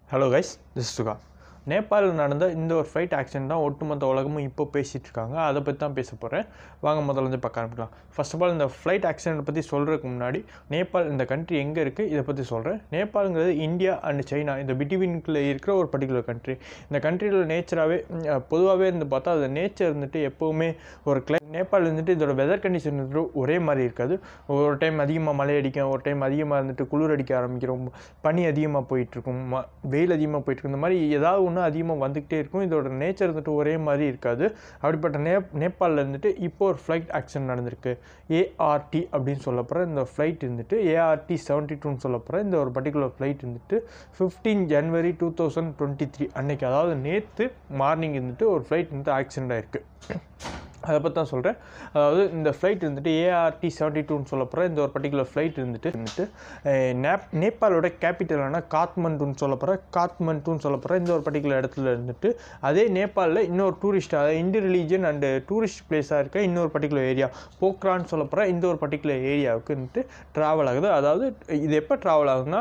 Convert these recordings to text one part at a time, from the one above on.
hello guys this சுகா நேபாளில் நடந்த இந்த ஒரு ஃப்ளைட் ஆக்சிடென்ட் தான் ஒட்டுமொத்த உலகமும் இப்போ பேசிகிட்டு இருக்காங்க அதை பற்றி தான் பேச போகிறேன் வாங்க முதல்ல வந்து பார்க்க ஆரம்பிக்கலாம் ஃபர்ஸ்ட் ஆஃப் ஆல் இந்த ஃப்ளைட் ஆக்சிடென்ட் பற்றி சொல்கிறதுக்கு முன்னாடி நேபாள் இந்த கண்ட்ரி எங்கே இருக்குது இதை பற்றி சொல்கிறேன் நேபாளுங்கிறது இந்தியா அண்ட் சைனா இந்த பிட்வீனுக்குள்ளே இருக்கிற ஒரு பர்டிகுலர் கண்ட்ரி இந்த கண்ட்ரியில் நேச்சராகவே பொதுவாகவே இருந்து பார்த்தா அது நேச்சர் இருந்துட்டு எப்போவுமே ஒரு கிளை நேபாள் இருந்துட்டு இதோட வெதர் கண்டிஷன் இருந்துட்டு ஒரே மாதிரி இருக்காது ஒரு டைம் அதிகமாக மழை அடிக்கும் ஒரு டைம் அதிகமாக இருந்துட்டு குளிர் அடிக்க ஆரம்பிக்கிறோம் பனி அதிகமாக போயிட்டுருக்கும் ம வெயில் அதிகமாக போயிட்டுருக்கும் இந்த மாதிரி ஏதாவது ஒன்று அதிகமாக வந்துக்கிட்டே இருக்கும் இதோட நேச்சர் இருந்துட்டு ஒரே மாதிரி இருக்காது அப்படிப்பட்ட நே நேபாளில் இருந்துட்டு இப்போ ஒரு ஃப்ளைட் ஆக்சிடென்ட் நடந்திருக்கு ஏஆர்டி அப்படின்னு சொல்லப்படுற இந்த ஃப்ளைட் இருந்துட்டு ஏஆர்டி செவன்ட்டி டூன்னு சொல்லப்படுற இந்த ஒரு பர்டிகுலர் ஃப்ளைட் இருந்துட்டு fifteen January two thousand twenty three அன்னைக்கு அதாவது நேற்று மார்னிங் இருந்துட்டு ஒரு ஃப்ளைட் வந்து ஆக்சிடென்ட் ஆயிருக்கு அதை பற்றி தான் சொல்கிறேன் அதாவது இந்த ஃப்ளைட் இருந்துட்டு ஏஆர்டி செவன்ட்டி டூன்னு சொல்லப்படுற இந்த ஒரு பர்டிகுலர் ஃப்ளைட் இருந்துட்டு இருந்துட்டு அஹ், நேப் நேபாளோட கேபிட்டலான காத்மண்டுன்னு சொல்லப்படுற காத்மண்டுன்னு சொல்லப்படுற இந்த ஒரு பர்டிகுலர் இடத்துல இருந்துட்டு அதே நேபாளில் இன்னொரு டூரிஸ்ட் அதாவது இந்து ரிலீஜன் அண்டு டூரிஸ்ட் பிளேஸாக இருக்க இன்னொரு பர்டிகுலர் ஏரியா போக்ரான்னு சொல்லப்படுற இந்த ஒரு பர்டிகுலர் ஏரியாவுக்கு வந்துட்டு ட்ராவல் ஆகுது அதாவது இது எப்போ ட்ராவல் ஆகுதுன்னா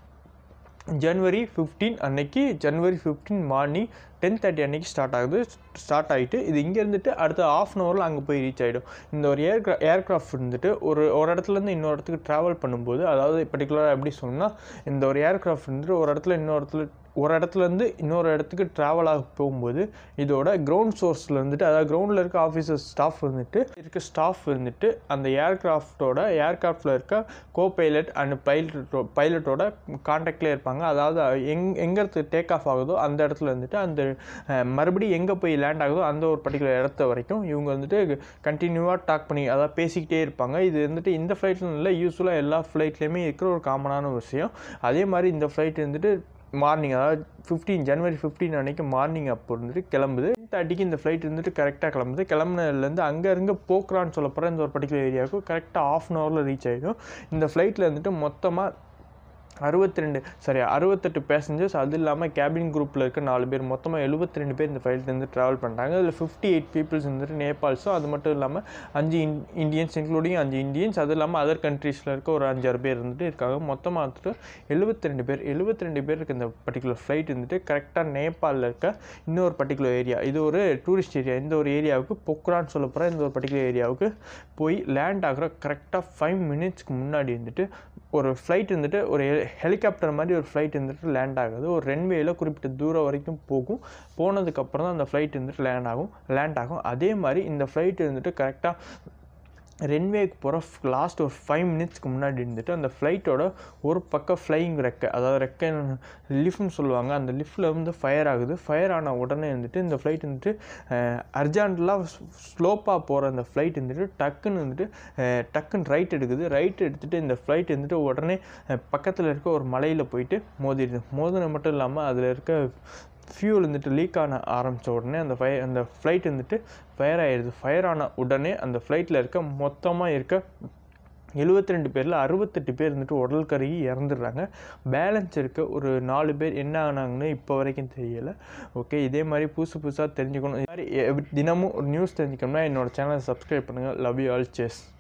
ஜனவரி ஃபிஃப்டீன் அன்னைக்கு January fifteen morning ten thirty அன்னைக்கு ஸ்டார்ட் ஆகுது ஸ்டார்ட் ஆகிட்டு இது இங்கே இருந்துட்டு அடுத்த ஆஃப் அன் ஹவரில் அங்கே போய் ரீச் ஆகிடும் இந்த ஒரு ஏர்க்ரா ஏர்க்ராஃப்ட் இருந்துட்டு ஒரு ஒரு இடத்துலேருந்து இன்னொரு இடத்துக்கு ட்ராவல் பண்ணும்போது அதாவது பர்டிகுலராக எப்படி சொன்னால் இந்த ஒரு ஏர்க்ராஃப்ட் வந்துட்டு ஒரு இடத்துல இன்னொரு இடத்துல ஒரு இடத்துலேருந்து இன்னொரு இடத்துக்கு ட்ராவல் ஆக போகும்போது இதோட கிரவுண்ட் சோர்ஸில் இருந்துட்டு அதாவது கிரவுண்டில் இருக்க ஆஃபீஸர் ஸ்டாஃப் வந்துட்டு இருக்க ஸ்டாஃப் வந்துட்டு அந்த ஏர்க்ராஃப்டோட ஏர்க்ராஃப்டில் இருக்க கோ பைலட் அண்ட் பைலட்டோ பைலட்டோட காண்டாக்ட்லேயே இருப்பாங்க அதாவது எங் எங்கே டேக் ஆஃப் ஆகுதோ அந்த இடத்துல இருந்துட்டு அந்த அஹ், மறுபடியும் எங்கே போய் லேண்ட் ஆகுதோ அந்த ஒரு பர்டிகுலர் இடத்த வரைக்கும் இவங்க வந்துட்டு கண்டினியூவாக டாக் பண்ணி அதாவது பேசிக்கிட்டே இருப்பாங்க இது வந்துட்டு இந்த ஃப்ளைட்ல இல்லை யூஸ்வலாக எல்லா ஃப்ளைட்லேயுமே இருக்கிற ஒரு காமனான விஷயம் அதே மாதிரி இந்த ஃப்ளைட் வந்துட்டு மார்னிங் அதாவது ஃபிஃப்டீன் ஜனவரி ஃபிஃப்டீன் அன்னைக்கு மார்னிங் அப்போ இருந்துட்டு கிளம்புது தேர்ட்டிக்கு இந்த ஃப்ளைட் இருந்துட்டு கரெக்டாக கிளம்புது கிளம்புனதுலேருந்து அங்கே இருந்து போக்ரான்னு சொல்லப்படுற இந்த ஒரு பர்டிகுலர் ஏரியாவுக்கு கரெக்டாக ஆஃப் அன் ஹவரில் ரீச் ஆகிடும் இந்த ஃப்ளைட்டில் இருந்துட்டு மொத்தமாக அறுபத்தி ரெண்டு சாரி அறுபத்தெட்டு பேசஞ்சர்ஸ் அது இல்லாமல் கேபின் குரூப்பில் இருக்க நாலு பேர் மொத்தமாக எழுபத்தி ரெண்டு பேர் இந்த ஃப்ளைட்லேருந்து ட்ராவல் பண்ணுறாங்க அதில் ஃபிஃப்டி எயிட் பீப்புள்ஸ் வந்துட்டு நேபாள்ஸும் அது மட்டும் இல்லாமல் அஞ்சு இன் இந்தியன்ஸ் இன்க்ளூடிங் அஞ்சு இந்தியன்ஸ் அது இல்லாமல் அதர் கண்ட்ரீஸில் இருக்க ஒரு அஞ்சாறு பேர் இருந்துட்டு இருக்காங்க மொத்தமாக வந்துட்டு எழுபத்தி ரெண்டு பேர் எழுபத்தி ரெண்டு பேர் இருக்க இந்த பர்டிகுலர் ஃப்ளைட் இருந்துட்டு கரெக்டாக நேபாளில் இருக்க இன்னொரு பர்டிகுலர் ஏரியா இது ஒரு டூரிஸ்ட் ஏரியா இந்த ஒரு ஏரியாவுக்கு பொக்ரான்னு சொல்லப்படுற இந்த ஒரு பர்டிகுலர் ஏரியாவுக்கு போய் லேண்ட் ஆகிற கரெக்டாக ஃபைவ் மினிட்ஸ்க்கு முன்னாடி இருந்துட்டு ஒரு ஃப்ளைட் இருந்துட்டு ஒரு ஹெலிகாப்டர் மாதிரி ஒரு ஃப்ளைட் இருந்துட்டு லேண்ட் ஆகுது ஒரு ரன்வேயில் குறிப்பிட்ட தூரம் வரைக்கும் போகும் போனதுக்கப்புறம் தான் அந்த ஃப்ளைட் இருந்துட்டு லேண்ட் ஆகும் லேண்ட் ஆகும் அதே மாதிரி இந்த ஃப்ளைட் இருந்துட்டு கரெக்டாக ரென்வேக்கு போகிற லாஸ்ட் ஒரு ஃபைவ் மினிட்ஸ்க்கு முன்னாடி இருந்துட்டு அந்த ஃப்ளைட்டோட ஒரு பக்கம் ஃப்ளையிங் ரெக்கை அதாவது ரெக்கை லிஃப்ட்னு சொல்லுவாங்க அந்த லிஃப்ட்டில் வந்து ஃபயர் ஆகுது ஃபயர் ஆன உடனே வந்துட்டு இந்த ஃப்ளைட் வந்துட்டு அர்ஜென்ட்லாம் ஸ்லோப்பாக போகிற அந்த ஃப்ளைட் வந்துட்டு டக்குன்னு வந்துட்டு அஹ், டக்குன்னு ரைட் எடுக்குது ரைட் எடுத்துகிட்டு இந்த ஃப்ளைட் வந்துட்டு உடனே பக்கத்தில் இருக்க ஒரு மலையில் போயிட்டு மோதிடுது மோதின மட்டும் இல்லாமல் அதில் இருக்க ஃபியூல் வந்துட்டு லீக் ஆன ஆரம்பித்த உடனே அந்த ஃபயர் அந்த ஃப்ளைட் வந்துட்டு ஃபயர் ஆயிடுது ஃபயர் ஆன உடனே அந்த ஃப்ளைட்டில் இருக்க மொத்தமாக இருக்க எழுபத்தி ரெண்டு பேரில் அறுபத்தெட்டு பேர் இருந்துட்டு உடல் கருகி இறந்துடுறாங்க பேலன்ஸ் இருக்க ஒரு நாலு பேர் என்ன ஆனாங்கன்னு இப்போ வரைக்கும் தெரியலை ஓகே இதே மாதிரி புதுசு புதுசாக தெரிஞ்சுக்கணும் இது மாதிரி எ- தினமும் ஒரு நியூஸ் தெரிஞ்சுக்கணும்னா என்னோட சேனலை சப்ஸ்கிரைப் பண்ணுங்கள் லவ் யூ ஆல் சேஸ்